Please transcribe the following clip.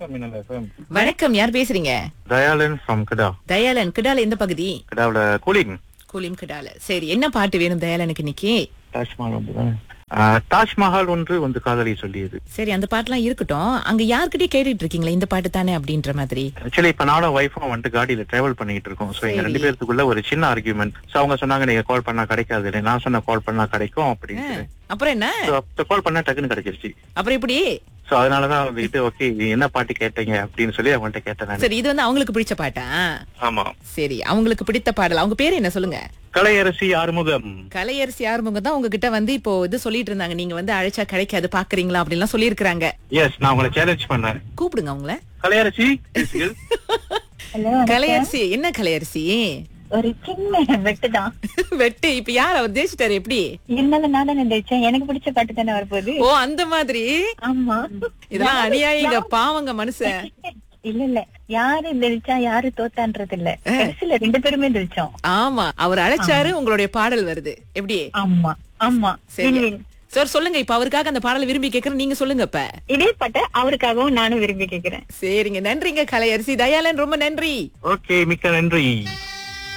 வணக்கம் மின்னல் எஃப்எம் வணக்கம் யார் பேசுறீங்க தயாளன் ஃப்ரம் கிடா தயாளன் கிடால எந்த பகுதி கிடாவில் கூலிங் கூலிம் கிடால சரி என்ன பாட்டு வேணும் தயாளனுக்கு இன்னைக்கு தாஜ்மஹால் ஒன்று தாஜ்மஹால் ஒன்று வந்து காதலி சொல்லியது சரி அந்த பாட்டுலாம் இருக்கட்டும் அங்க யார்கிட்டயே கேட்டுட்டு இருக்கீங்களா இந்த பாட்டு தானே அப்படின்ற மாதிரி ஆக்சுவலி இப்ப நானும் ஒய்ஃபும் வந்துட்டு காடியில டிராவல் பண்ணிட்டு இருக்கோம் சோ எங்க ரெண்டு பேர்த்துக்குள்ள ஒரு சின்ன ஆர்கியூமெண்ட் சோ அவங்க சொன்னாங்க நீங்க கால் பண்ணா கிடைக்காது நான் சொன்ன கால் பண்ணா கிடைக்கும் அப்படின்னு அப்புறம் என்ன கால் பண்ணா டக்குன்னு கிடைச்சிருச்சு அப்புறம் எப்படி சோ அதனாலதான் வந்துட்டு ஓகே என்ன பாட்டு கேட்டீங்க அப்படின்னு சொல்லி அவங்கள்ட்ட கேட்டேன் நானு. சரி இது வந்து அவங்களுக்கு பிடிச்ச பாட்டா ஆமா சரி அவங்களுக்கு பிடித்த பாடல் அவங்க பேரு என்ன சொல்லுங்க கலையரசி ஆறுமுகம் கலையரசி ஆறுமுகம் தான் உங்ககிட்ட வந்து இப்போ இது சொல்லிட்டு இருந்தாங்க நீங்க வந்து அழைச்சா கிடைக்காது பாக்குறீங்களா அப்படின்லாம் சொல்லியிருக்கிறாங்க எஸ் நான் உங்களை சேலஞ்ச் பண்ணேன் கூப்பிடுங்க அவங்கள கலையரசி பேசுங்கள். ஹலோ கலையரசி என்ன கலையரசி ஒரு சின்ன வெட்டுதான் வெட்டு இப்ப யார் அவர் ஜெயிச்சிட்டாரு எப்படி இருந்தாலும் நான் தானே நினைச்சேன் எனக்கு பிடிச்ச பாட்டு தானே வரப்போகுது ஓ அந்த மாதிரி ஆமா இதெல்லாம் அநியாயங்க பாவங்க மனுஷன் இல்ல இல்ல யாரு தெளிச்சா யாரு தோத்தான்றது இல்ல கடைசியில ரெண்டு பேருமே தெளிச்சோம் ஆமா அவர் அழைச்சாரு உங்களுடைய பாடல் வருது எப்படி ஆமா ஆமா சரி win-win. சார் சொல்லுங்க இப்ப அவருக்காக அந்த பாடலை விரும்பி கேக்குறேன் நீங்க சொல்லுங்க இப்ப இதே பாட்டை அவருக்காகவும் நானும் விரும்பி கேக்குறேன் சரிங்க நன்றிங்க கலையரசி தயாளன் ரொம்ப நன்றி ஓகே மிக்க நன்றி